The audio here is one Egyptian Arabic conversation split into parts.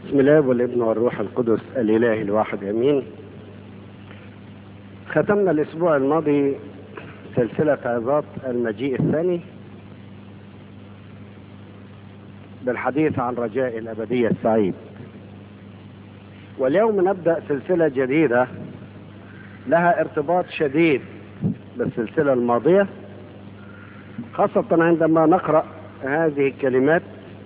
بسم الله والابن والروح القدس الاله الواحد امين ختمنا الاسبوع الماضي سلسلة عظات المجيء الثاني بالحديث عن رجاء الابدية السعيد واليوم نبدأ سلسلة جديدة لها ارتباط شديد بالسلسلة الماضية خاصة عندما نقرأ هذه الكلمات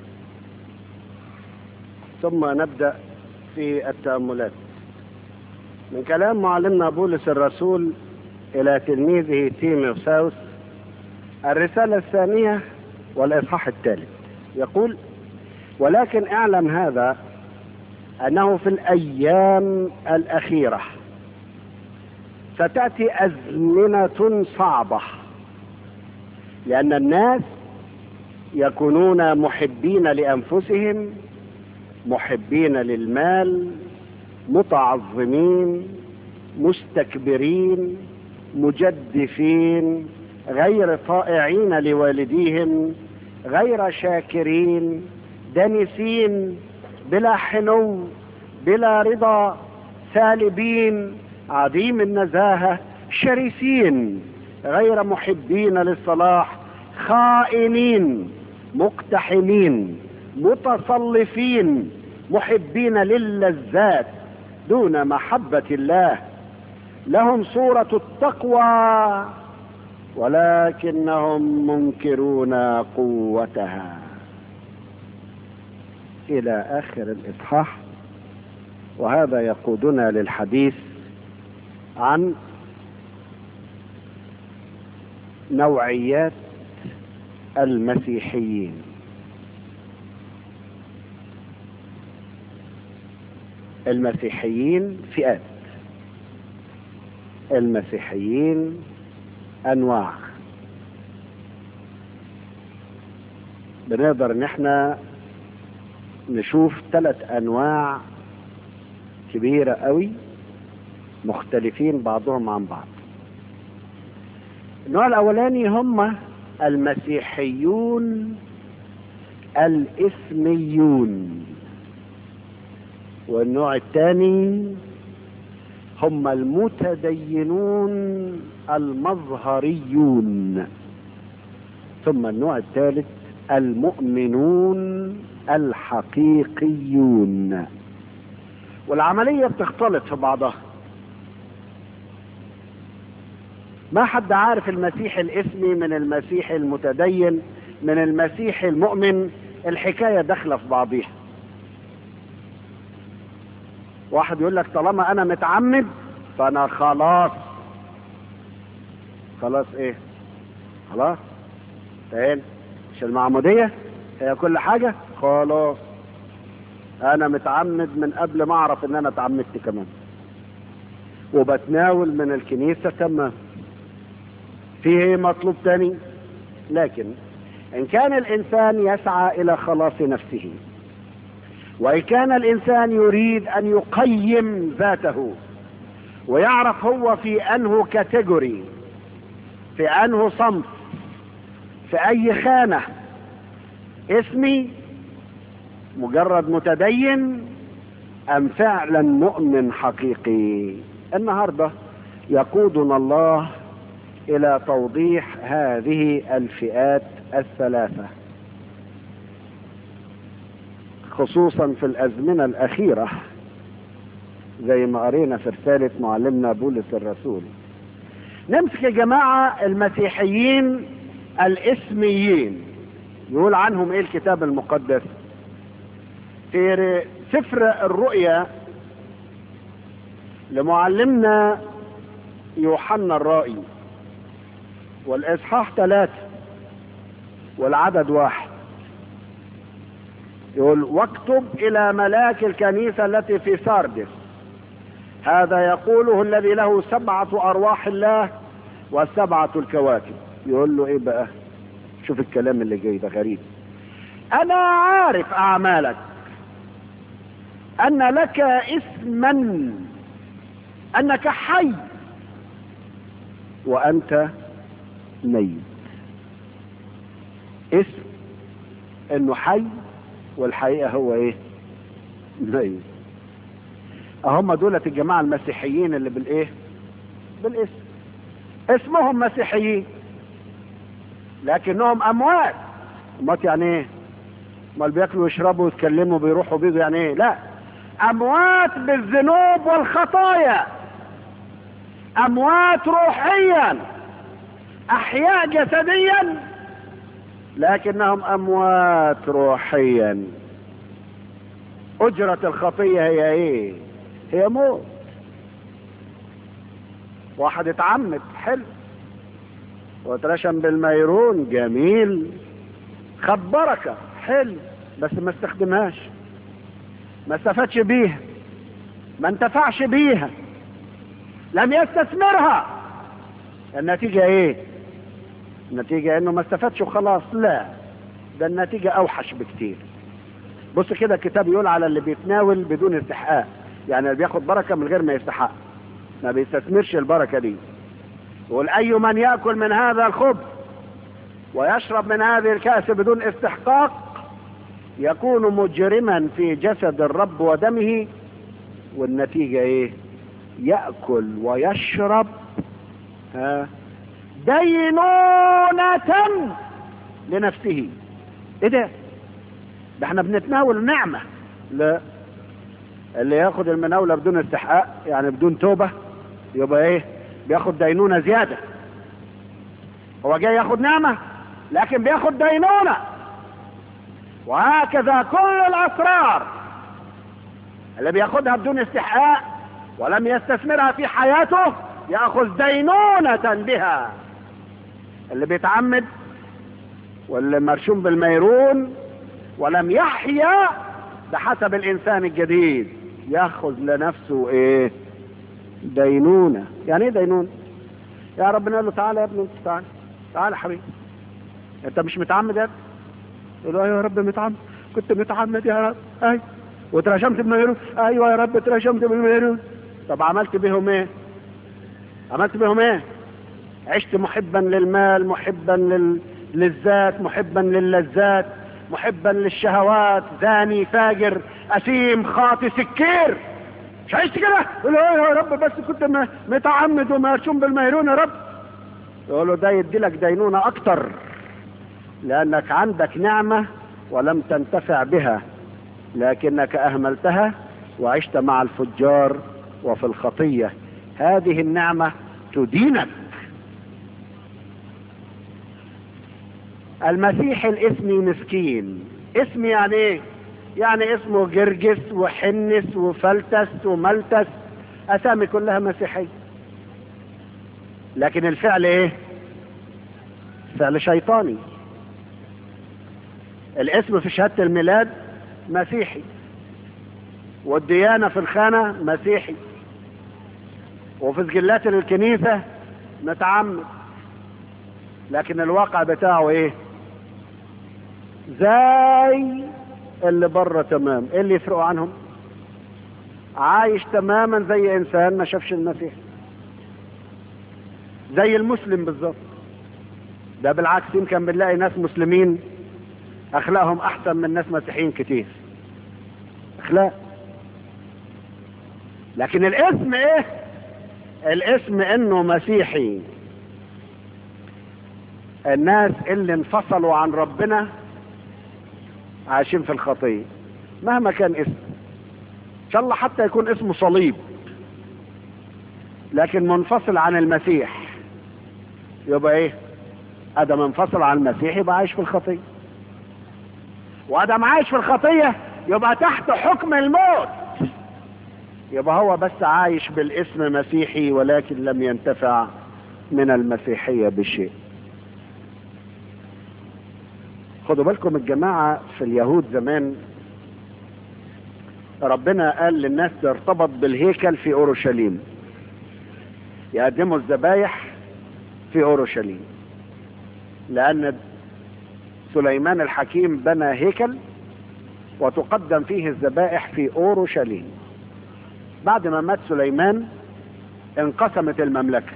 ثم نبدأ في التأملات من كلام معلمنا بولس الرسول إلى تلميذه تيموثاوس الرسالة الثانية والإصحاح الثالث يقول ولكن اعلم هذا أنه في الأيام الأخيرة ستأتي أزمنة صعبة لأن الناس يكونون محبين لأنفسهم محبين للمال متعظمين مستكبرين مجدفين غير طائعين لوالديهم غير شاكرين دنسين بلا حنو بلا رضا سالبين عديم النزاهة شرسين غير محبين للصلاح خائنين مقتحمين متصلفين محبين للذات دون محبة الله لهم صورة التقوى ولكنهم منكرون قوتها إلى آخر الإصحاح وهذا يقودنا للحديث عن نوعيات المسيحيين المسيحيين فئات المسيحيين انواع بنقدر ان احنا نشوف ثلاث انواع كبيرة قوي مختلفين بعضهم عن بعض النوع الاولاني هم المسيحيون الاسميون والنوع الثاني هم المتدينون المظهريون ثم النوع الثالث المؤمنون الحقيقيون والعملية بتختلط في بعضها ما حد عارف المسيح الاسمي من المسيح المتدين من المسيح المؤمن الحكاية داخلة في بعضها واحد يقول لك طالما انا متعمد فانا خلاص خلاص ايه خلاص فين مش المعمودية هي كل حاجة خلاص انا متعمد من قبل ما اعرف ان انا اتعمدت كمان وبتناول من الكنيسة تمام فيه مطلوب تاني لكن ان كان الانسان يسعى الى خلاص نفسه وإن كان الإنسان يريد أن يقيم ذاته ويعرف هو في أنه كاتيجوري في أنه صنف في أي خانة اسمي مجرد متدين أم فعلا مؤمن حقيقي النهاردة يقودنا الله إلى توضيح هذه الفئات الثلاثة خصوصا في الازمنه الاخيره زي ما قرينا في رساله معلمنا بولس الرسول نمسك يا جماعه المسيحيين الاسميين يقول عنهم ايه الكتاب المقدس في سفر الرؤيا لمعلمنا يوحنا الرائي والاصحاح ثلاثة والعدد واحد يقول واكتب الى ملاك الكنيسة التي في ساردس هذا يقوله الذي له سبعة ارواح الله وسبعة الكواكب يقول له ايه بقى شوف الكلام اللي جاي ده غريب انا عارف اعمالك ان لك اسما انك حي وانت ميت اسم انه حي والحقيقة هو ايه زي هم دولت الجماعة المسيحيين اللي بالايه بالاسم اسمهم مسيحيين لكنهم اموات اموات يعني ايه امال بياكلوا ويشربوا ويتكلموا بيروحوا بيجوا يعني ايه لا اموات بالذنوب والخطايا اموات روحيا احياء جسديا لكنهم اموات روحيا اجرة الخطية هي ايه هي موت واحد اتعمد حلو واترشم بالميرون جميل خد بركة حلو بس ما استخدمهاش ما استفادش بيها ما انتفعش بيها لم يستثمرها النتيجة ايه النتيجة انه ما استفادش وخلاص لا ده النتيجة اوحش بكتير بص كده الكتاب يقول على اللي بيتناول بدون استحقاق يعني اللي بياخد بركة من غير ما يستحق ما بيستثمرش البركة دي يقول اي من يأكل من هذا الخبز ويشرب من هذه الكأس بدون استحقاق يكون مجرما في جسد الرب ودمه والنتيجة ايه يأكل ويشرب ها دينونة لنفسه ايه ده ده احنا بنتناول نعمة لا اللي ياخد المناولة بدون استحقاق يعني بدون توبة يبقى ايه بياخد دينونة زيادة هو جاي ياخد نعمة لكن بياخد دينونة وهكذا كل الاسرار اللي بياخدها بدون استحقاق ولم يستثمرها في حياته ياخذ دينونة بها اللي بيتعمد واللي مرشوم بالميرون ولم يحيا بحسب الانسان الجديد ياخذ لنفسه ايه دينونة يعني ايه دينونة يا ربنا قال له تعالى يا ابني انت تعالى تعالى يا حبيبي انت مش متعمد يا ابني يقول له ايوه يا رب متعمد كنت متعمد يا رب ايوه واترشمت بالميرون ايوه يا رب اترشمت بالميرون طب عملت بيهم ايه عملت بيهم ايه عشت محبا للمال محبا لل... للذات محبا للذات محبا للشهوات زاني فاجر اثيم خاطي سكير مش عشت كده يقول له ايه يا رب بس كنت م- متعمد ومرشوم بالميرون يا رب يقول له ده يدي لك دينونة اكتر لانك عندك نعمة ولم تنتفع بها لكنك اهملتها وعشت مع الفجار وفي الخطية هذه النعمة تدينك المسيح الاسمي مسكين اسم يعني ايه يعني اسمه جرجس وحنس وفلتس وملتس اسامي كلها مسيحية لكن الفعل ايه فعل شيطاني الاسم في شهادة الميلاد مسيحي والديانة في الخانة مسيحي وفي سجلات الكنيسة متعمد لكن الواقع بتاعه ايه زي اللي بره تمام ايه اللي يفرقوا عنهم عايش تماما زي انسان ما شافش المسيح زي المسلم بالظبط ده بالعكس يمكن بنلاقي ناس مسلمين اخلاقهم احسن من ناس مسيحيين كتير اخلاق لكن الاسم ايه الاسم انه مسيحي الناس اللي انفصلوا عن ربنا عايشين في الخطية مهما كان اسم ان شاء الله حتى يكون اسمه صليب لكن منفصل عن المسيح يبقى ايه ادم انفصل عن المسيح يبقى عايش في الخطية وادم عايش في الخطية يبقى تحت حكم الموت يبقى هو بس عايش بالاسم مسيحي ولكن لم ينتفع من المسيحية بشيء خدوا بالكم الجماعة في اليهود زمان ربنا قال للناس ترتبط بالهيكل في اورشليم يقدموا الذبايح في اورشليم لان سليمان الحكيم بنى هيكل وتقدم فيه الذبائح في اورشليم بعد ما مات سليمان انقسمت المملكة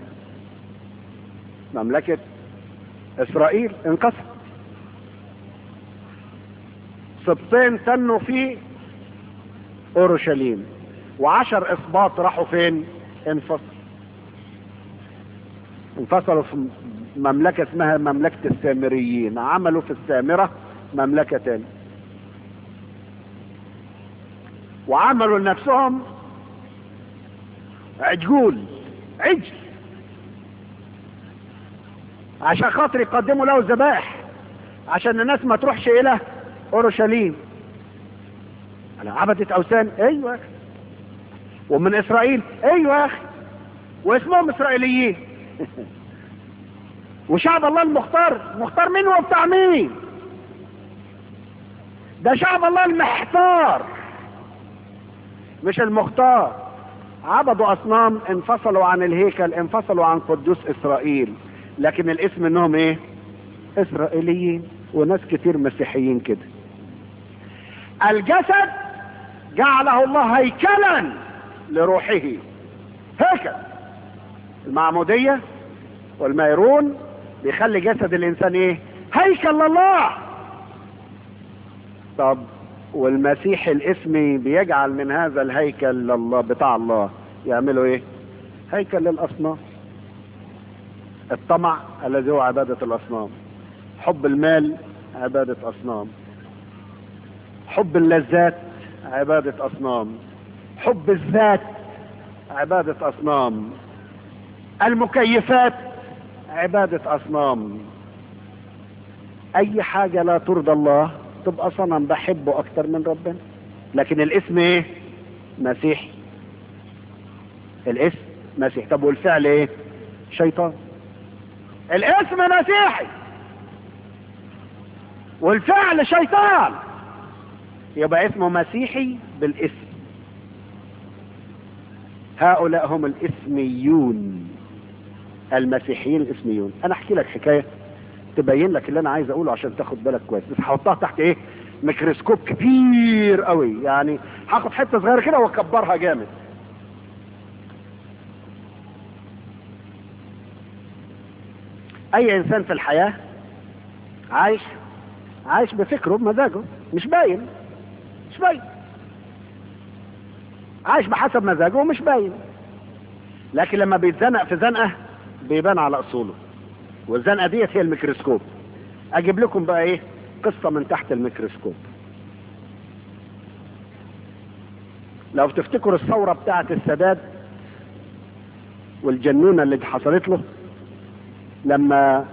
مملكة اسرائيل انقسم سبطين تنوا في اورشليم وعشر اسباط راحوا فين انفصلوا انفصلوا في مملكة اسمها مملكة السامريين عملوا في السامرة مملكة تاني وعملوا لنفسهم عجول عجل عشان خاطر يقدموا له الذبائح عشان الناس ما تروحش الى اورشليم على عبدة اوثان ايوه يا اخي ومن اسرائيل ايوه يا اخي واسمهم اسرائيليين وشعب الله المختار مختار مين وبتاع مين ده شعب الله المحتار مش المختار عبدوا اصنام انفصلوا عن الهيكل انفصلوا عن قدوس اسرائيل لكن الاسم انهم ايه اسرائيليين وناس كتير مسيحيين كده الجسد جعله الله هيكلا لروحه هيكل المعمودية والميرون بيخلي جسد الانسان ايه هيكل لله طب والمسيح الاسمي بيجعل من هذا الهيكل لله بتاع الله يعملوا ايه هيكل للاصنام الطمع الذي هو عبادة الاصنام حب المال عبادة اصنام حب اللذات عبادة اصنام حب الذات عبادة اصنام المكيفات عبادة اصنام اي حاجة لا ترضى الله تبقى صنم بحبه اكتر من ربنا لكن الاسم ايه مسيحي الاسم مسيحي طب والفعل ايه شيطان الاسم مسيحي والفعل شيطان يبقى اسمه مسيحي بالاسم هؤلاء هم الاسميون المسيحيين الاسميون انا احكي لك حكايه تبين لك اللي انا عايز اقوله عشان تاخد بالك كويس بس هحطها تحت ايه ميكروسكوب كبير قوي يعني هاخد حته صغيره كده واكبرها جامد اي انسان في الحياه عايش عايش بفكره بمزاجه مش باين مش باين عايش بحسب مزاجه ومش باين لكن لما بيتزنق في زنقه بيبان على اصوله والزنقه ديت هي الميكروسكوب اجيب لكم بقى ايه قصه من تحت الميكروسكوب لو تفتكروا الثوره بتاعه السادات والجنونه اللي حصلت له لما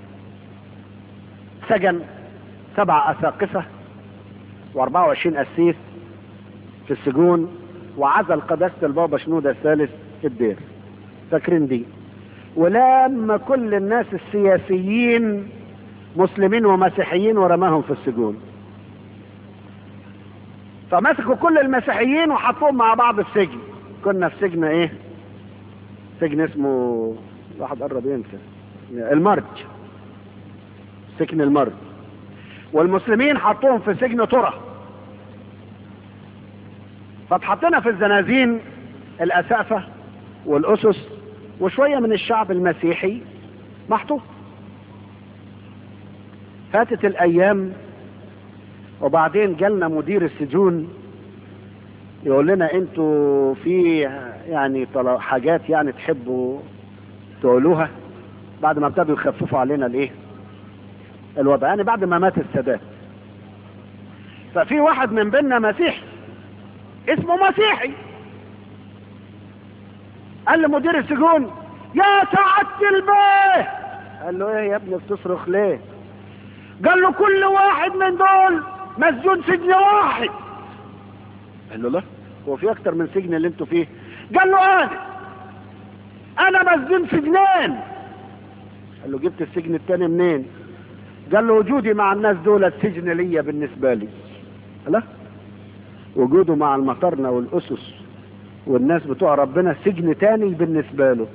سجن سبع اساقفه و24 قسيس في السجون وعزل قداسه البابا شنوده الثالث في الدير فاكرين دي ولما كل الناس السياسيين مسلمين ومسيحيين ورماهم في السجون فمسكوا كل المسيحيين وحطوهم مع بعض في سجن كنا في سجن ايه سجن اسمه واحد قرب ينسى المرج سجن المرج والمسلمين حطوهم في سجن ترى فاتحطينا في الزنازين الاسافه والاسس وشويه من الشعب المسيحي محطوط فاتت الايام وبعدين جالنا مدير السجون يقول لنا انتوا في يعني حاجات يعني تحبوا تقولوها بعد ما ابتدوا يخففوا علينا الايه الوضع يعني بعد ما مات السادات ففي واحد من بيننا مسيحي اسمه مسيحي قال لمدير السجون يا سعادة البيه قال له ايه يا ابني بتصرخ ليه قال له كل واحد من دول مسجون سجن واحد قال له لا هو في اكتر من سجن اللي انتوا فيه قال له انا انا مسجون سجنين قال له جبت السجن التاني منين قال له وجودي مع الناس دول السجن ليا بالنسبة لي لا وجوده مع المطرنة والاسس والناس بتوع ربنا سجن تاني بالنسبة له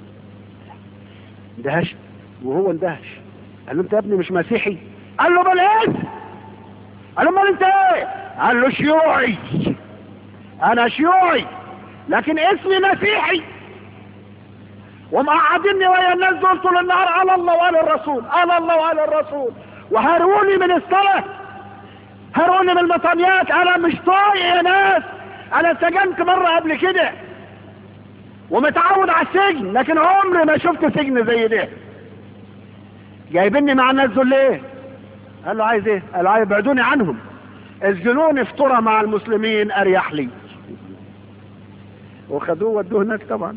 اندهش وهو اندهش قال له انت يا ابني مش مسيحي قال له بالاسم قال له امال انت ايه قال له شيوعي انا شيوعي لكن اسمي مسيحي ومقعدني ويا الناس دول طول النهار على الله وعلى الرسول على الله وعلى الرسول وهروني من الصلاة هروني من المطانيات انا مش طايق يا ناس انا اتسجنت مرة قبل كده ومتعود على السجن لكن عمري ما شفت سجن زي ده جايبني مع الناس دول ليه قال له عايز ايه قال له عايز يبعدوني عنهم اسجنوني في طرة مع المسلمين اريح لي وخدوه ودوه هناك طبعا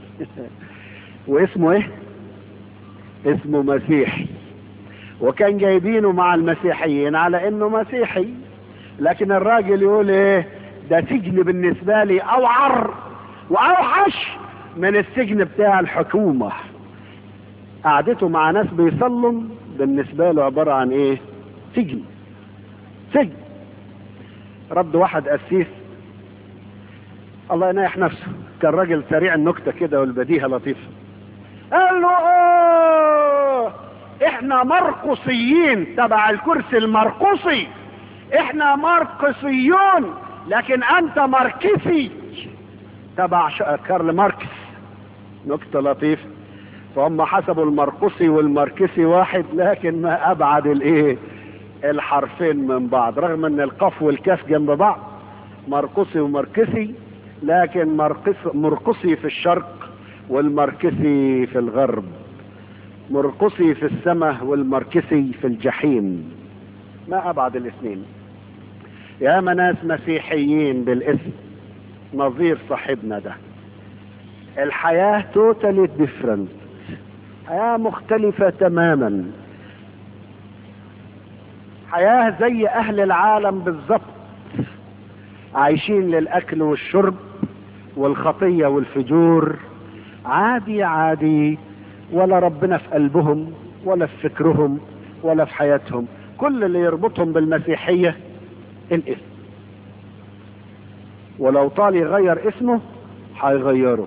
واسمه ايه اسمه مسيحي وكان جايبينه مع المسيحيين على انه مسيحي لكن الراجل يقول ايه ده سجن بالنسبة لي اوعر واوحش من السجن بتاع الحكومة قعدته مع ناس بيصلوا بالنسبة له عبارة عن ايه سجن سجن رد واحد قسيس الله ينايح نفسه كان راجل سريع النكتة كده والبديهة لطيفة قال له اوه احنا مرقصيين تبع الكرسي المرقصي احنا مرقصيون لكن انت ماركسي تبع كارل ماركس نكتة لطيفة فهم حسبوا المرقصي والماركسي واحد لكن ما ابعد الايه الحرفين من بعض رغم ان القاف والكاف جنب بعض مرقصي وماركسي لكن مرقص مرقصي في الشرق والماركسي في الغرب مرقصي في السماء والماركسي في الجحيم ما ابعد الاثنين يا ناس مسيحيين بالاسم نظير صاحبنا ده الحياة توتالي ديفرنت حياة مختلفة تماما حياة زي اهل العالم بالظبط عايشين للاكل والشرب والخطية والفجور عادي عادي ولا ربنا في قلبهم ولا في فكرهم ولا في حياتهم كل اللي يربطهم بالمسيحية الاسم ولو طال يغير اسمه هيغيره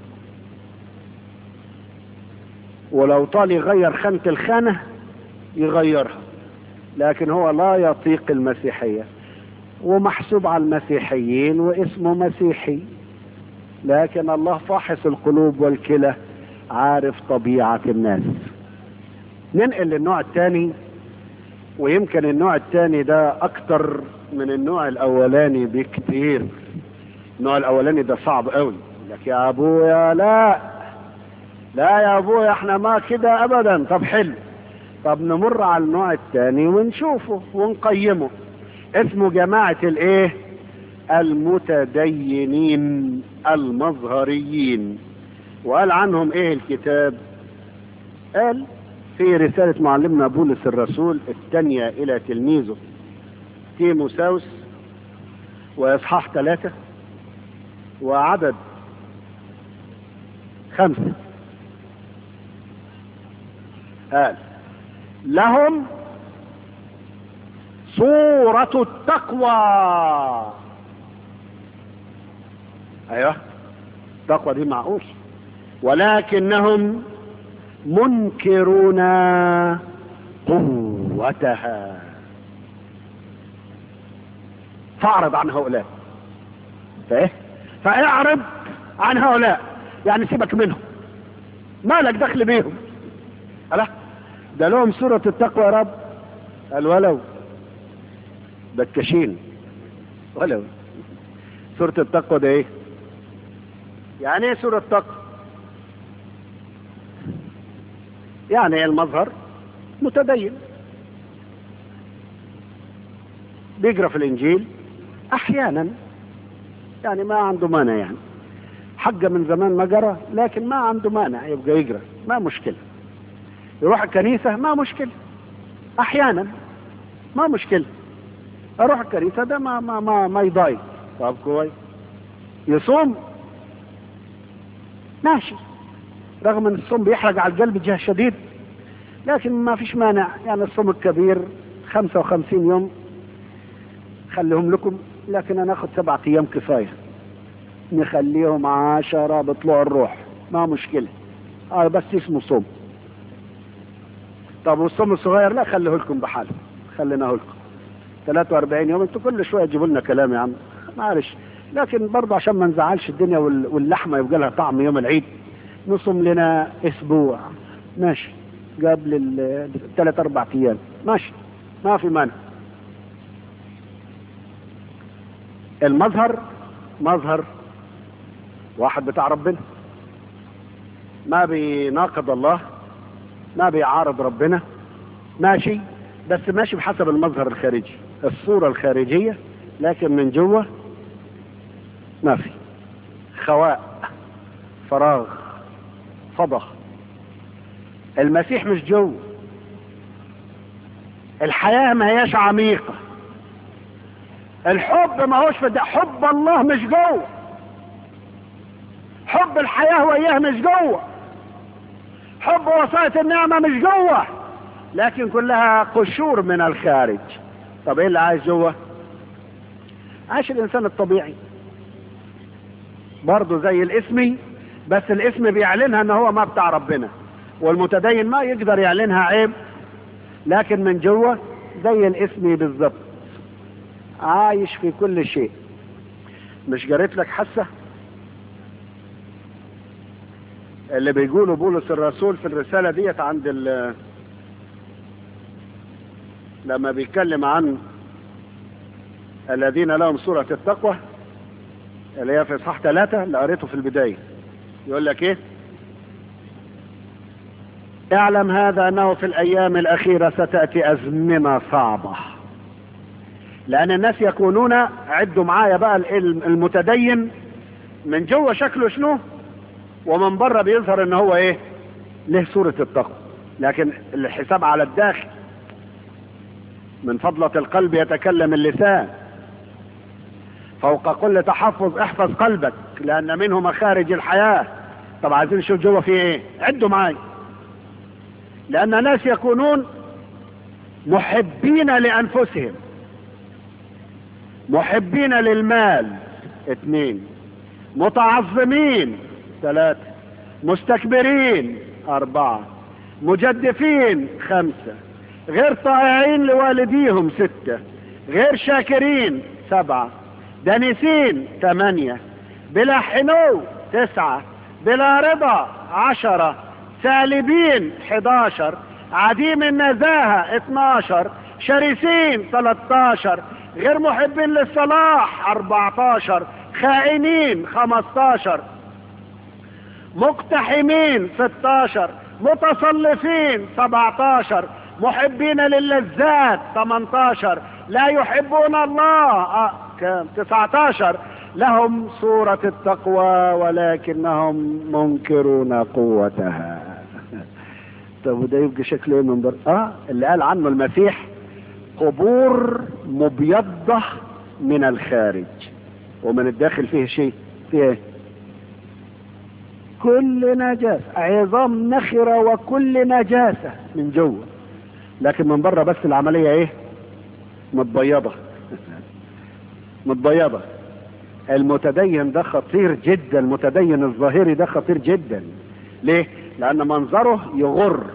ولو طال يغير خانة الخانة يغيرها لكن هو لا يطيق المسيحية ومحسوب على المسيحيين واسمه مسيحي لكن الله فاحص القلوب والكلى عارف طبيعة الناس ننقل للنوع الثاني ويمكن النوع الثاني ده اكتر من النوع الاولاني بكتير النوع الاولاني ده صعب قوي لك يا ابويا لا لا يا ابويا احنا ما كده ابدا طب حلو طب نمر على النوع الثاني ونشوفه ونقيمه اسمه جماعة الايه المتدينين المظهريين وقال عنهم ايه الكتاب قال في رسالة معلمنا بولس الرسول الثانية الى تلميذه تيموساوس واصحاح ثلاثة وعدد خمسة قال لهم صورة التقوى ايوه التقوى دي معقول ولكنهم منكرون قوتها فاعرض عن هؤلاء فايه فاعرض عن هؤلاء يعني سيبك منهم مالك دخل بيهم ألا ده لهم سورة التقوى يا رب قال ولو بكشين ولو سورة التقوى ده ايه يعني ايه سورة التقوى يعني المظهر متدين بيقرا في الانجيل احيانا يعني ما عنده مانع يعني حق من زمان ما قرا لكن ما عنده مانع يبقى يقرا ما مشكله يروح الكنيسه ما مشكله احيانا ما مشكله اروح الكنيسه ده ما ما ما, ما يضايق طب كويس يصوم ماشي رغم ان الصوم بيحرق على القلب جهه شديد لكن ما فيش مانع يعني الصوم الكبير 55 يوم خليهم لكم لكن انا اخد سبعة ايام كفايه نخليهم عشرة بطلوع الروح ما مشكله اه بس اسمه صوم طب والصوم الصغير لا خليه لكم بحاله خليناه لكم 43 يوم انتوا كل شويه تجيبوا لنا كلام يا عم معلش لكن برضه عشان ما نزعلش الدنيا واللحمه يبقى لها طعم يوم العيد نصوم لنا اسبوع ماشي قبل الثلاث اربع ايام ماشي ما في مانع المظهر مظهر واحد بتاع ربنا ما بيناقض الله ما بيعارض ربنا ماشي بس ماشي بحسب المظهر الخارجي الصورة الخارجية لكن من جوه ما في خواء فراغ فضة المسيح مش جوه الحياة ما هياش عميقة الحب ما هوش في ده حب الله مش جوه حب الحياة وإياه مش جوه حب وصاية النعمة مش جوه لكن كلها قشور من الخارج طب ايه اللي عايش جوه عايش الانسان الطبيعي برضه زي الاسمي بس الاسم بيعلنها ان هو ما بتاع ربنا والمتدين ما يقدر يعلنها عيب لكن من جوه زي الاسمي بالظبط عايش في كل شيء مش جريت لك حسه اللي بيقولوا بولس الرسول في الرسالة ديت عند ال لما بيتكلم عن الذين لهم سورة التقوى اللي هي في اصحاح ثلاثة اللي قريته في البداية يقول لك ايه اعلم هذا انه في الايام الاخيرة ستأتي ازمنة صعبة لان الناس يكونون عدوا معايا بقى المتدين من جوه شكله شنو ومن بره بيظهر ان هو ايه له صورة التقوى لكن الحساب على الداخل من فضلة القلب يتكلم اللسان فوق كل تحفظ احفظ قلبك لان منه مخارج الحياة طب عايزين نشوف جوه فيه ايه عدوا معايا لان ناس يكونون محبين لانفسهم محبين للمال اثنين متعظمين ثلاثة مستكبرين أربعة مجدفين خمسة غير طائعين لوالديهم ستة غير شاكرين سبعة دنسين ثمانية بلا حنو تسعة بلا رضا عشرة سالبين حداشر عديم النزاهة اتناشر شرسين تلاتاشر غير محبين للصلاح اربعتاشر خائنين خمستاشر مقتحمين 16 متصلفين 17 محبين للذات 18 لا يحبون الله آه كم 19 لهم صورة التقوى ولكنهم منكرون قوتها طب وده يبقى شكله ايه من بره اه اللي قال عنه المسيح قبور مبيضة من الخارج ومن الداخل فيه شيء فيه ايه كل نجاسة عظام نخرة وكل نجاسة من جوه لكن من بره بس العملية ايه متبيضة متبيضة المتدين ده خطير جدا المتدين الظاهري ده خطير جدا ليه لان منظره يغر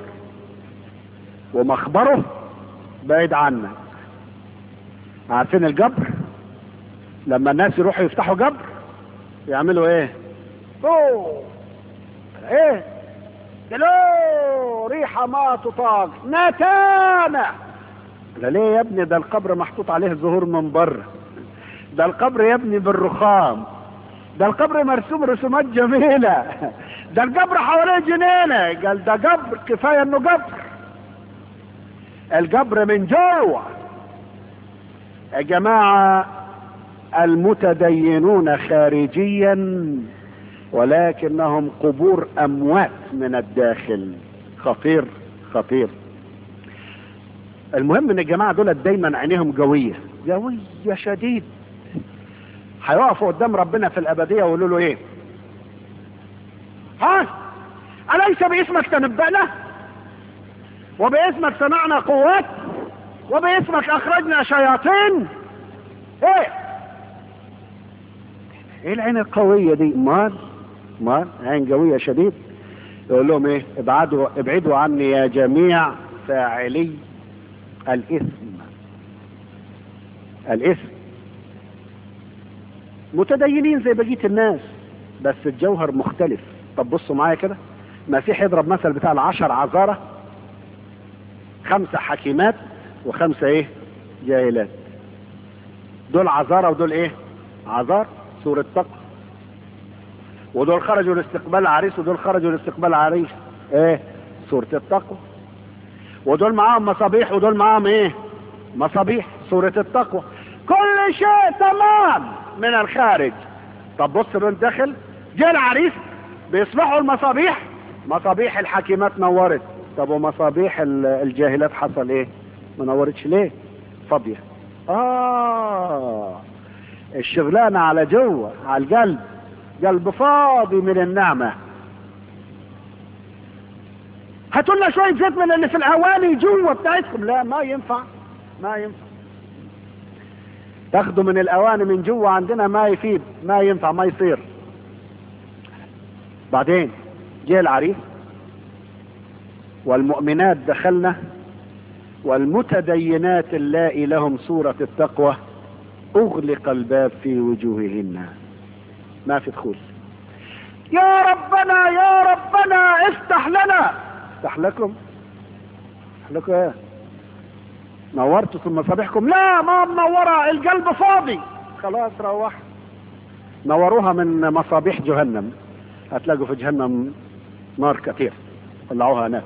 ومخبره بعيد عنك عارفين الجبر لما الناس يروحوا يفتحوا جبر يعملوا ايه أوه. ايه قالوا ريحة ما تطاق نتانة لا ليه يا ابني ده القبر محطوط عليه زهور من بره ده القبر يا ابني بالرخام ده القبر مرسوم رسومات جميلة ده القبر حواليه جنينة قال ده قبر كفاية انه قبر القبر من جوه يا جماعة المتدينون خارجيا ولكنهم قبور اموات من الداخل خطير خطير المهم ان الجماعة دول دايما عينيهم قوية قوية شديد هيقفوا قدام ربنا في الابدية ويقولوا له ايه ها اليس باسمك تنبأنا وباسمك صنعنا قوات وباسمك اخرجنا شياطين ايه ايه العين القوية دي مال مال عين قوية شديد يقول لهم ايه ابعدوا ابعدوا عني يا جميع فاعلي الاثم الاثم متدينين زي بقية الناس بس الجوهر مختلف طب بصوا معايا كده مسيح يضرب مثل بتاع العشر عذارة خمسة حكيمات وخمسة ايه جاهلات دول عذارة ودول ايه عذار سورة تقوى ودول خرجوا لاستقبال عريس ودول خرجوا لاستقبال عريس ايه سورة التقوى ودول معاهم مصابيح ودول معاهم ايه مصابيح سورة التقوى كل شيء تمام من الخارج طب بص من داخل جه العريس بيصلحوا المصابيح مصابيح الحكيمات نورت طب ومصابيح الجاهلات حصل ايه ما نورتش ليه فاضيه اه الشغلانه على جوه على القلب قلب فاضي من النعمه هاتوا لنا شويه زيت من اللي في الاواني جوه بتاعتكم لا ما ينفع ما ينفع تاخدوا من الاواني من جوه عندنا ما يفيد ما ينفع ما يصير بعدين جه العريس والمؤمنات دخلنا والمتدينات اللائي لهم سورة التقوى اغلق الباب في وجوههن ما في دخول يا ربنا يا ربنا افتح لنا افتح لكم افتح لكم ايه نورتوا ثم مصابيحكم لا ما منورة القلب فاضي خلاص روح نوروها من مصابيح جهنم هتلاقوا في جهنم نار كثير طلعوها هناك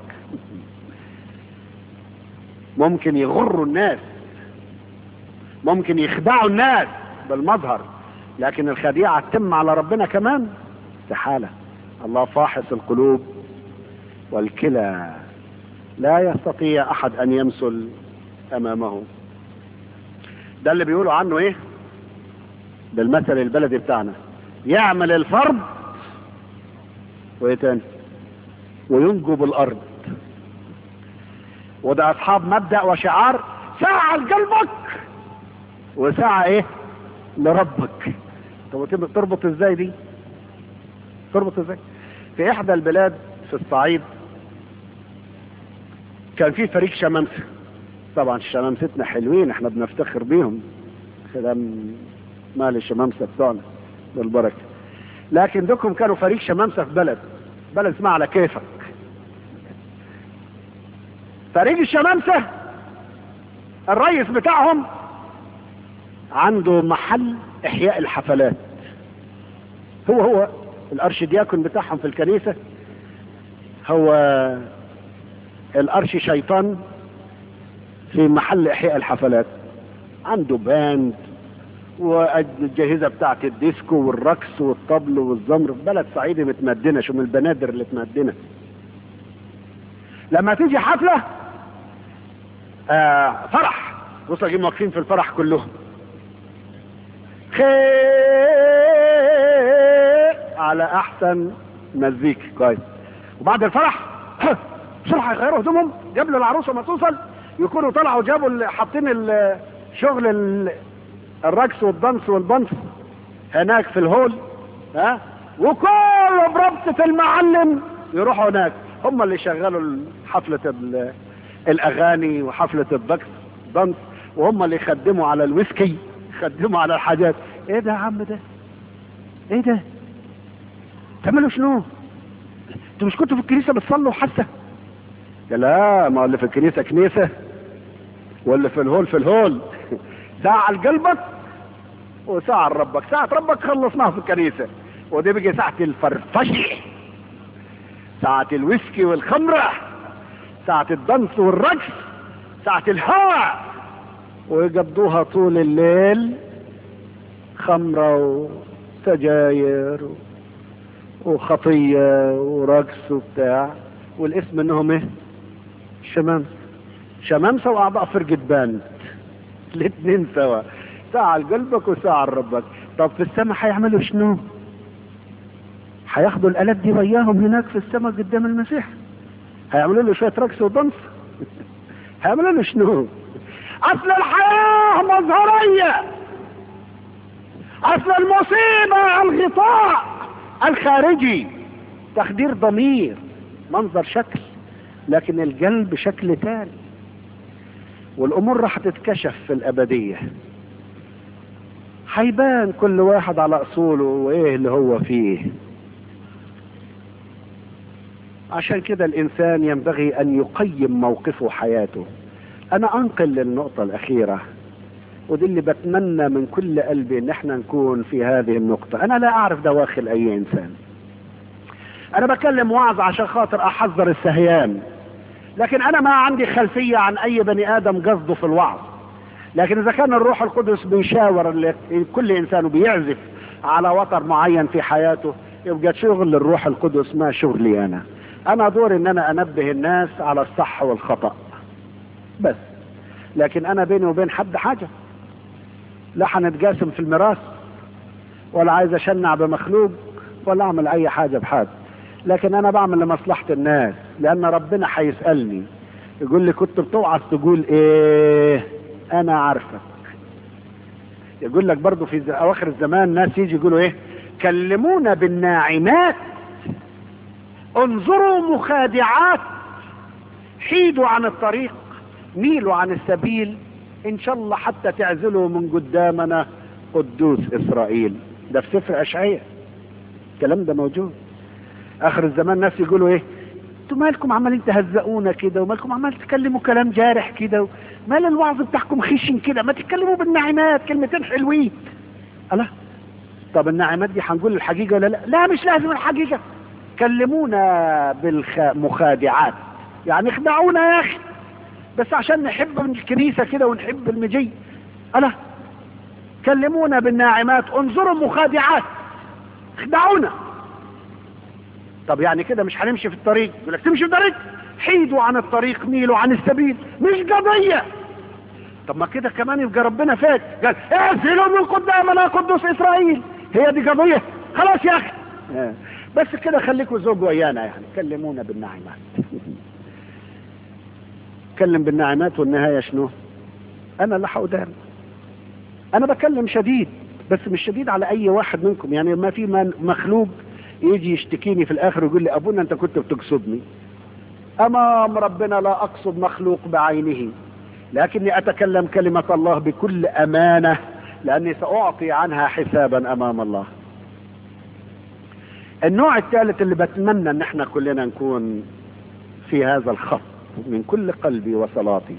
ممكن يغروا الناس ممكن يخدعوا الناس بالمظهر لكن الخديعة تتم على ربنا كمان استحالة الله فاحص القلوب والكلى لا يستطيع احد ان يمثل امامه ده اللي بيقولوا عنه ايه بالمثل البلدي بتاعنا يعمل الفرض وايه تاني وينجب الارض وده اصحاب مبدأ وشعار ساعة لقلبك وساعة ايه لربك طب تربط ازاي دي تربط ازاي في احدى البلاد في الصعيد كان في فريق شمامسة طبعا شمامستنا حلوين احنا بنفتخر بيهم كلام مال الشمامسة بتوعنا بالبركة لكن دوكم كانوا فريق شمامسة في بلد بلد اسمها على كيفك فريق الشمامسة الرئيس بتاعهم عنده محل احياء الحفلات هو هو الارشدياكون بتاعهم في الكنيسة هو الارش شيطان في محل احياء الحفلات عنده باند والجهزة بتاعت الديسكو والرقص والطبل والزمر في بلد صعيدي متمدنة شو من البنادر اللي متمدنة لما تيجي حفلة آه فرح بصوا جايين واقفين في الفرح كلهم خير على احسن مزيك كويس وبعد الفرح بسرعه يغيروا هدومهم قبل العروسه ما توصل يكونوا طلعوا جابوا حاطين شغل الرقص والدنس والبنس هناك في الهول ها وكله بربطة المعلم يروحوا هناك هم اللي شغلوا حفلة الاغاني وحفلة الدكس دنس وهم اللي يخدموا على الويسكي يخدموا على الحاجات ايه ده يا عم ده ايه ده تعملوا شنو انتوا مش كنتوا في الكنيسة بتصلوا حتى لا ما اللي في الكنيسة كنيسة واللي في الهول في الهول ساعة لقلبك وساعة لربك ساعة ربك خلصناها في الكنيسة ودي بقي ساعة الفرفشة ساعة الويسكي والخمرة ساعة الدنس والرقص ساعة الهواء ويقضوها طول الليل خمرة وسجاير وخطية ورقص وبتاع والاسم انهم ايه شمامسة شمامسة واعضاء فرقة باند الاثنين سوا ساعة لقلبك وساعة لربك طب في السماء هيعملوا شنو هياخدوا الالات دي وياهم هناك في السماء قدام المسيح هيعملوا له شوية رقص ودنس هيعملوا له شنو اصل الحياة مظهرية اصل المصيبة الغطاء الخارجي تخدير ضمير منظر شكل لكن القلب شكل تاني والامور راح تتكشف في الابدية هيبان كل واحد على اصوله وايه اللي هو فيه عشان كده الانسان ينبغي ان يقيم موقفه حياته انا انقل للنقطة الاخيرة ودي اللي بتمنى من كل قلبي ان احنا نكون في هذه النقطة انا لا اعرف دواخل اي انسان انا بكلم وعظ عشان خاطر احذر السهيان لكن انا ما عندي خلفية عن اي بني ادم قصده في الوعظ لكن اذا كان الروح القدس بيشاور كل انسان وبيعزف على وتر معين في حياته يبقى شغل الروح القدس ما شغلي انا انا دوري ان انا انبه الناس على الصح والخطأ بس لكن انا بيني وبين حد حاجة لا هنتقاسم في الميراث ولا عايز اشنع بمخلوق ولا اعمل اي حاجة بحد لكن انا بعمل لمصلحة الناس لان ربنا هيسألني يقول لي كنت بتوعظ تقول ايه انا عارفك يقول لك برضو في اواخر الزمان ناس يجي يقولوا ايه كلمونا بالناعمات انظروا مخادعات حيدوا عن الطريق ميلوا عن السبيل ان شاء الله حتى تعزلوا من قدامنا قدوس اسرائيل ده في سفر اشعياء الكلام ده موجود اخر الزمان ناس يقولوا ايه انتوا مالكم عمالين تهزقونا كده ومالكم عمال تكلموا كلام جارح كده مال الوعظ بتاعكم خشن كده ما تتكلموا بالنعمات كلمتين حلوين الله طب النعمات دي هنقول الحقيقة ولا لا لا مش لازم الحقيقة كلمونا بالمخادعات يعني اخدعونا يا اخي بس عشان نحب الكنيسة كده ونحب المجي الله كلمونا بالناعمات انظروا مخادعات اخدعونا طب يعني كده مش هنمشي في الطريق يقول لك تمشي في الطريق حيدوا عن الطريق ميلوا عن السبيل مش قضية طب ما كده كمان يبقى ربنا فات قال اعزلوا من قدامنا قدوس اسرائيل هي دي قضية خلاص يا اخي بس كده خليكوا زوج ويانا يعني كلمونا بالنعمات كلم بالنعمات والنهاية شنو انا اللي حودان انا بكلم شديد بس مش شديد على اي واحد منكم يعني ما في مخلوق يجي يشتكيني في الاخر ويقول لي ابونا انت كنت بتقصدني امام ربنا لا اقصد مخلوق بعينه لكني اتكلم كلمة الله بكل امانة لاني ساعطي عنها حسابا امام الله النوع الثالث اللي بتمنى ان احنا كلنا نكون في هذا الخط من كل قلبي وصلاتي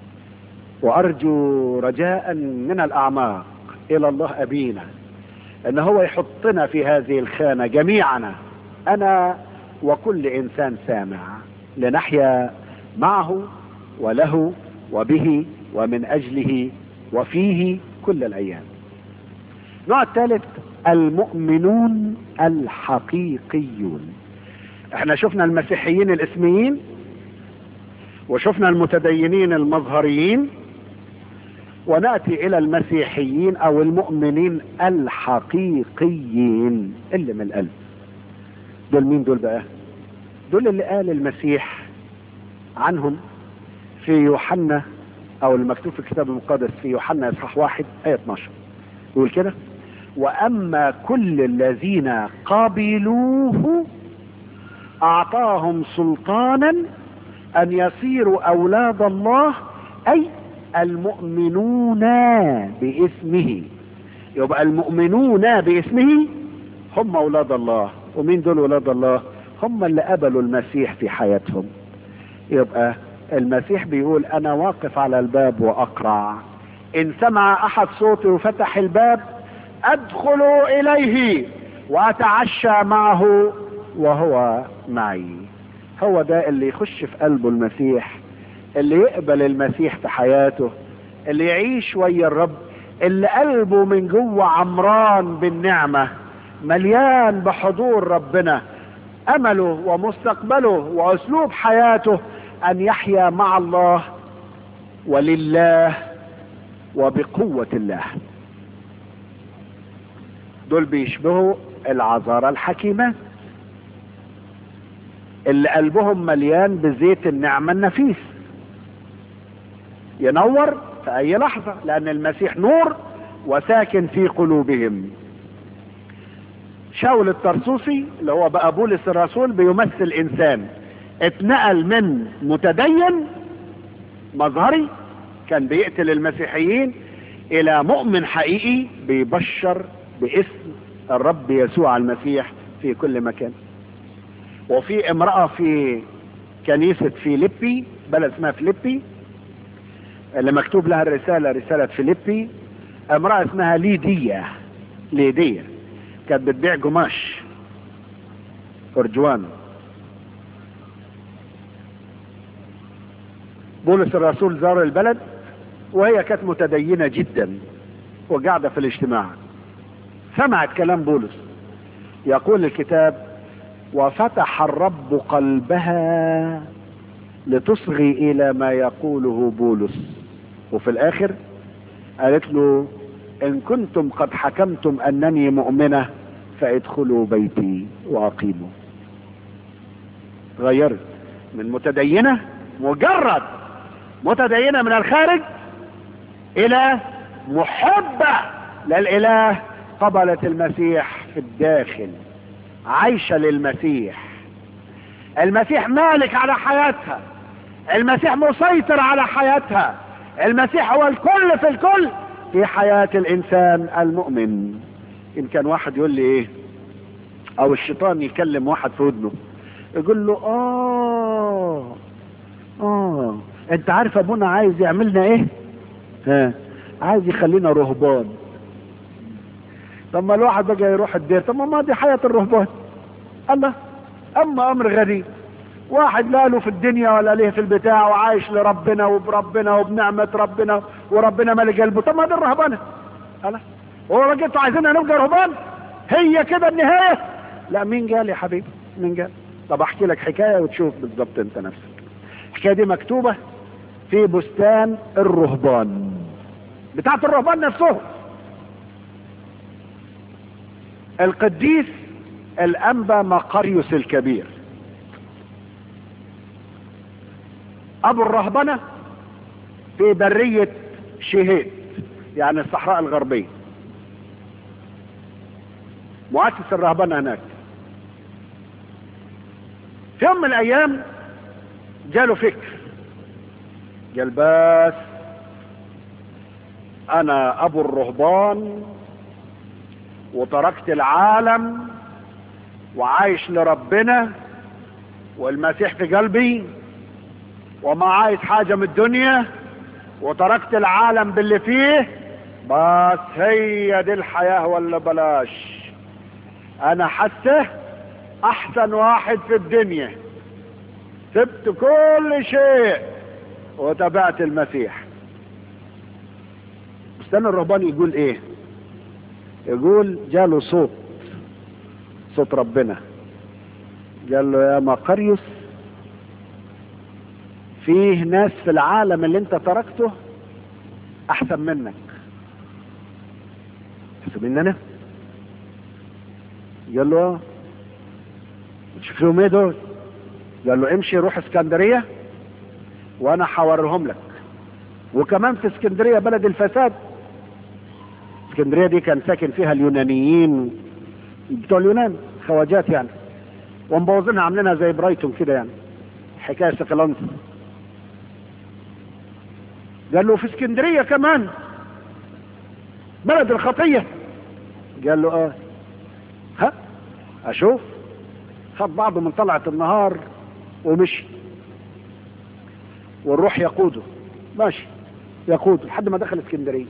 وارجو رجاء من الاعماق الى الله ابينا ان هو يحطنا في هذه الخانة جميعنا انا وكل انسان سامع لنحيا معه وله وبه ومن اجله وفيه كل الايام النوع الثالث المؤمنون الحقيقيون احنا شفنا المسيحيين الاسميين وشفنا المتدينين المظهريين ونأتي الى المسيحيين او المؤمنين الحقيقيين اللي من القلب دول مين دول بقى دول اللي قال المسيح عنهم في يوحنا او المكتوب في الكتاب المقدس في يوحنا اصحاح واحد ايه 12 يقول كده واما كل الذين قبلوه اعطاهم سلطانا ان يصيروا اولاد الله اي المؤمنون باسمه يبقى المؤمنون باسمه هم اولاد الله ومين دول اولاد الله هم اللي قبلوا المسيح في حياتهم يبقى المسيح بيقول انا واقف على الباب واقرع ان سمع احد صوتي وفتح الباب ادخل اليه واتعشى معه وهو معي هو ده اللي يخش في قلبه المسيح اللي يقبل المسيح في حياته اللي يعيش ويا الرب اللي قلبه من جوه عمران بالنعمة مليان بحضور ربنا امله ومستقبله واسلوب حياته ان يحيا مع الله ولله وبقوة الله دول بيشبهوا العذارى الحكيمات اللي قلبهم مليان بزيت النعمة النفيس ينور في اي لحظة لان المسيح نور وساكن في قلوبهم شاول الطرسوسي اللي هو بقى بولس الرسول بيمثل انسان اتنقل من متدين مظهري كان بيقتل المسيحيين الى مؤمن حقيقي بيبشر باسم الرب يسوع المسيح في كل مكان وفي امرأة في كنيسة فيليبي بلد اسمها فيليبي اللي مكتوب لها الرسالة رسالة فيليبي امرأة اسمها ليديا ليديا كانت بتبيع قماش أرجوان بولس الرسول زار البلد وهي كانت متدينة جدا وقاعدة في الاجتماع سمعت كلام بولس يقول الكتاب وفتح الرب قلبها لتصغي الى ما يقوله بولس وفي الاخر قالت له ان كنتم قد حكمتم انني مؤمنة فادخلوا بيتي واقيموا غيرت من متدينة مجرد متدينة من الخارج الى محبة للاله قبلت المسيح في الداخل عايشة للمسيح المسيح مالك على حياتها المسيح مسيطر على حياتها المسيح هو الكل في الكل في حياة الانسان المؤمن ان كان واحد يقول لي ايه او الشيطان يكلم واحد في ودنه يقول له اه اه انت عارف ابونا عايز يعملنا ايه ها عايز يخلينا رهبان طب ما الواحد بقى يروح الدير طب ما دي حياة الرهبان الله اما امر غريب واحد لا له في الدنيا ولا ليه في البتاع وعايش لربنا وبربنا وبنعمة ربنا وربنا مالك قلبه طب ما دي الرهبانة الله هو بقيتوا عايزيننا نبقى رهبان هي كده النهاية لا مين قال يا حبيبي مين قال طب احكي لك حكاية وتشوف بالظبط انت نفسك الحكاية دي مكتوبة في بستان الرهبان بتاعت الرهبان نفسهم القديس الانبا مقريوس الكبير ابو الرهبنة في برية شهيد يعني الصحراء الغربية مؤسس الرهبنة هناك في يوم من الايام جاله فكر قال بس انا ابو الرهبان وتركت العالم وعايش لربنا والمسيح في قلبي وما عايز حاجة من الدنيا وتركت العالم باللي فيه بس هي دي الحياة ولا بلاش انا حاسه احسن واحد في الدنيا سبت كل شيء وتبعت المسيح استنى الرهبان يقول ايه يقول جاله صوت صوت ربنا قال له يا مقريوس فيه ناس في العالم اللي انت تركته احسن منك احسن مني انا قال له اه شوف لهم ايه دول قال له امشي روح اسكندريه وانا حورهم لك وكمان في اسكندريه بلد الفساد اسكندريه دي كان ساكن فيها اليونانيين بتوع اليونان خواجات يعني ومبوظينها عاملينها زي برايتون كده يعني حكايه سكلانس قال له في اسكندريه كمان بلد الخطيه قال له اه ها اشوف خد بعضه من طلعة النهار ومشي والروح يقوده ماشي يقوده لحد ما دخل اسكندريه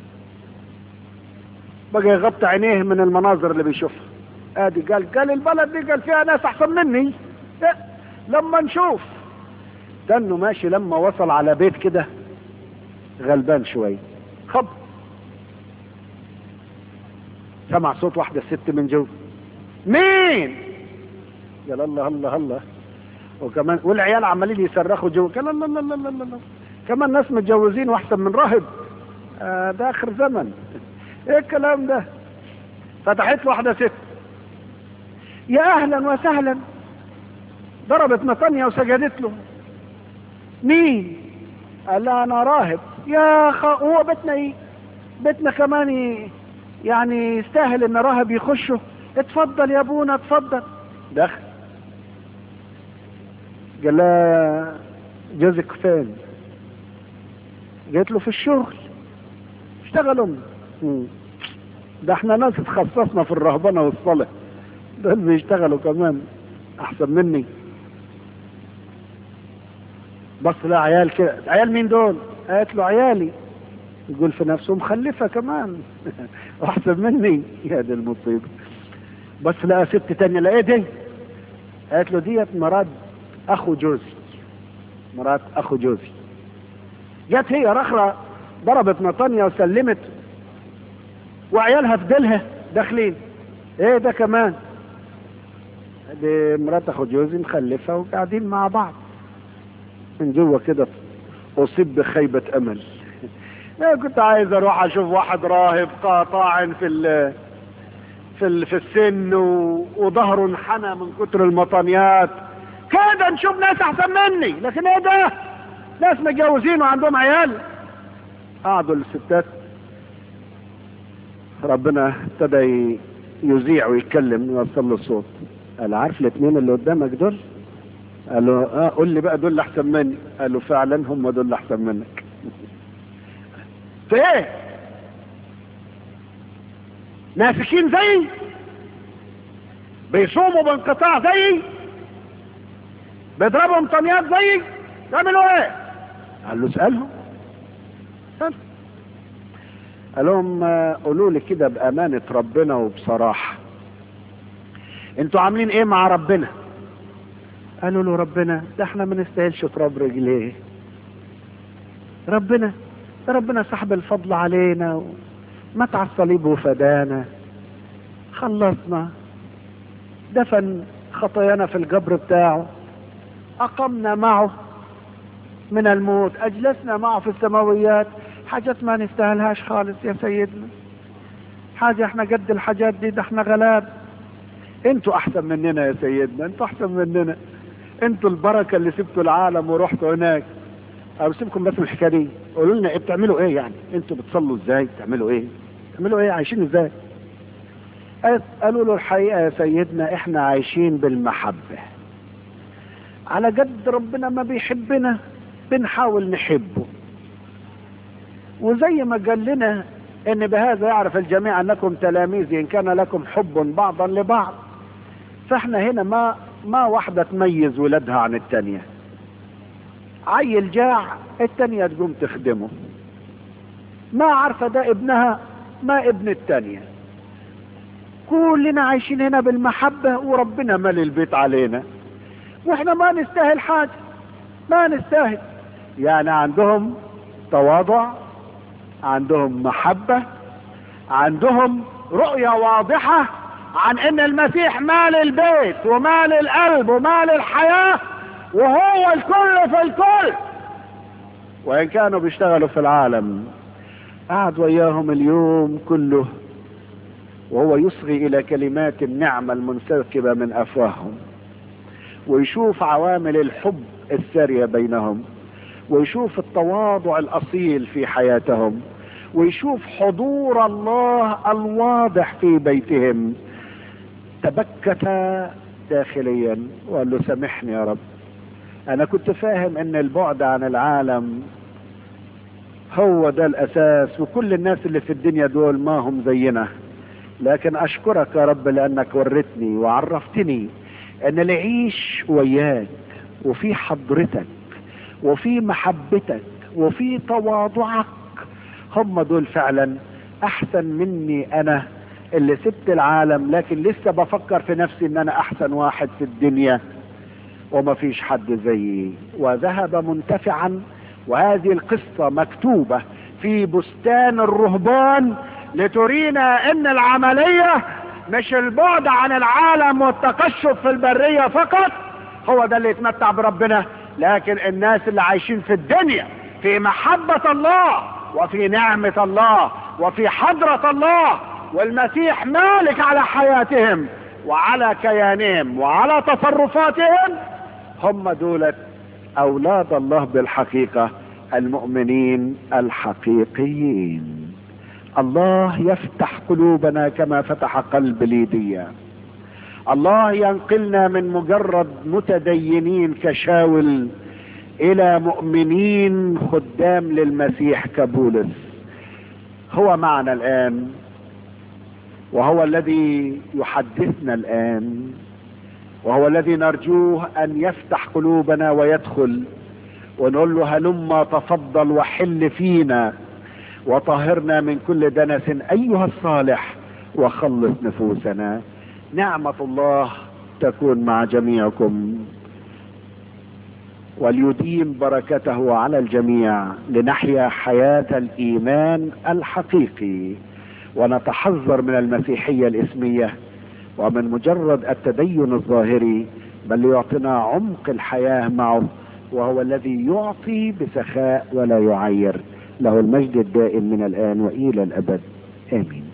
بقى يغطي عينيه من المناظر اللي بيشوفها ادي قال قال البلد دي قال فيها ناس احسن مني إيه؟ لما نشوف استنوا ماشي لما وصل على بيت كده غلبان شويه خب سمع صوت واحده ست من جوه مين قال الله الله الله وكمان والعيال عمالين يصرخوا جوه قال الله الله الله الله الله كمان ناس متجوزين واحسن من راهب آه ده اخر زمن ايه الكلام ده فتحت له واحده ست يا اهلا وسهلا ضربت مطانيا وسجدت له مين قال لها انا راهب يا خ... هو بيتنا ايه بيتنا كمان ي- يعني يستاهل ان راهب يخشه اتفضل يا ابونا اتفضل دخل قال لها جوزك فين قالت له في الشغل اشتغلوا مم. ده احنا ناس اتخصصنا في الرهبنه والصلاه دول بيشتغلوا كمان احسن مني بص لا عيال كده عيال مين دول قالت له عيالي يقول في نفسه مخلفة كمان واحسن مني يا دي المصيبة بس لقى ست تانية لا ايه دي قالت له ديت مرات اخو جوزي مرات اخو جوزي جت هي رخرة ضربت نطانيا وسلمت وعيالها في ديلها داخلين ايه ده كمان دي مرات اخو جوزي مخلفة وقاعدين مع بعض من جوه كده اصيب بخيبة امل انا كنت عايز اروح اشوف واحد راهب قاطع في ال في ال في السن و- وظهره انحنى من كتر المطانيات كده نشوف ناس احسن مني لكن ايه ده ناس متجوزين وعندهم عيال قعدوا الستات ربنا ابتدى ي- يذيع ويتكلم يوصل له الصوت قال عارف الاثنين اللي قدامك دول قال له اه قول لي بقى دول اللي احسن مني قال له فعلا هم دول اللي احسن منك في ايه ناسكين زيي بيصوموا بانقطاع زيي بيضربوا امطانيات زيي يعملوا ايه قال له اسالهم اسالهم قال لهم آه، قولوا لي كده بامانه ربنا وبصراحه انتوا عاملين ايه مع ربنا قالوا له ربنا ده احنا ما نستاهلش تراب رجليه ربنا ده ربنا صاحب الفضل علينا مات على الصليب وفدانا خلصنا دفن خطايانا في الجبر بتاعه أقمنا معه من الموت أجلسنا معه في السماويات حاجات ما نستاهلهاش خالص يا سيدنا حاجة احنا قد الحاجات دي ده احنا غلاب انتوا احسن مننا يا سيدنا انتوا احسن مننا انتوا البركة اللي سبتوا العالم ورحتوا هناك او سيبكم بس من الحكايه دي قولوا لنا ايه بتعملوا ايه يعني انتوا بتصلوا ازاي بتعملوا ايه بتعملوا ايه عايشين ازاي قالت- قالوا له الحقيقه يا سيدنا احنا عايشين بالمحبه على قد ربنا ما بيحبنا بنحاول نحبه وزي ما قال لنا ان بهذا يعرف الجميع انكم تلاميذي ان كان لكم حب بعضا لبعض فاحنا هنا ما ما واحده تميز ولادها عن التانيه عيل جاع التانية تقوم تخدمه ما عارفة ده ابنها ما ابن التانية كلنا عايشين هنا بالمحبة وربنا مال البيت علينا واحنا ما نستاهل حاجة ما نستاهل يعني عندهم تواضع عندهم محبة عندهم رؤية واضحة عن ان المسيح مال البيت ومال القلب ومال الحياة وهو الكل في الكل وان كانوا بيشتغلوا في العالم قعد وياهم اليوم كله وهو يصغي الى كلمات النعمة المنسكبة من افواههم ويشوف عوامل الحب السارية بينهم ويشوف التواضع الاصيل في حياتهم ويشوف حضور الله الواضح في بيتهم تبكت داخليا وقال له سامحني يا رب انا كنت فاهم ان البعد عن العالم هو ده الاساس وكل الناس اللي في الدنيا دول ما هم زينا لكن اشكرك يا رب لانك ورتني وعرفتني ان العيش وياك وفي حضرتك وفي محبتك وفي تواضعك هم دول فعلا احسن مني انا اللي سبت العالم لكن لسه بفكر في نفسي ان انا احسن واحد في الدنيا وما فيش حد زيي وذهب منتفعا وهذه القصة مكتوبة في بستان الرهبان لترينا ان العملية مش البعد عن العالم والتقشف في البرية فقط هو ده اللي يتمتع بربنا لكن الناس اللي عايشين في الدنيا في محبة الله وفي نعمة الله وفي حضرة الله والمسيح مالك على حياتهم وعلى كيانهم وعلى تصرفاتهم هم دولة اولاد الله بالحقيقة المؤمنين الحقيقيين الله يفتح قلوبنا كما فتح قلب ليديا الله ينقلنا من مجرد متدينين كشاول الى مؤمنين خدام للمسيح كبولس هو معنا الان وهو الذي يحدثنا الان وهو الذي نرجوه ان يفتح قلوبنا ويدخل ونقول له هلما تفضل وحل فينا وطهرنا من كل دنس ايها الصالح وخلص نفوسنا نعمة الله تكون مع جميعكم وليديم بركته على الجميع لنحيا حياة الايمان الحقيقي ونتحذر من المسيحية الاسمية ومن مجرد التدين الظاهري بل ليعطينا عمق الحياة معه وهو الذي يعطي بسخاء ولا يعير له المجد الدائم من الآن وإلى الأبد آمين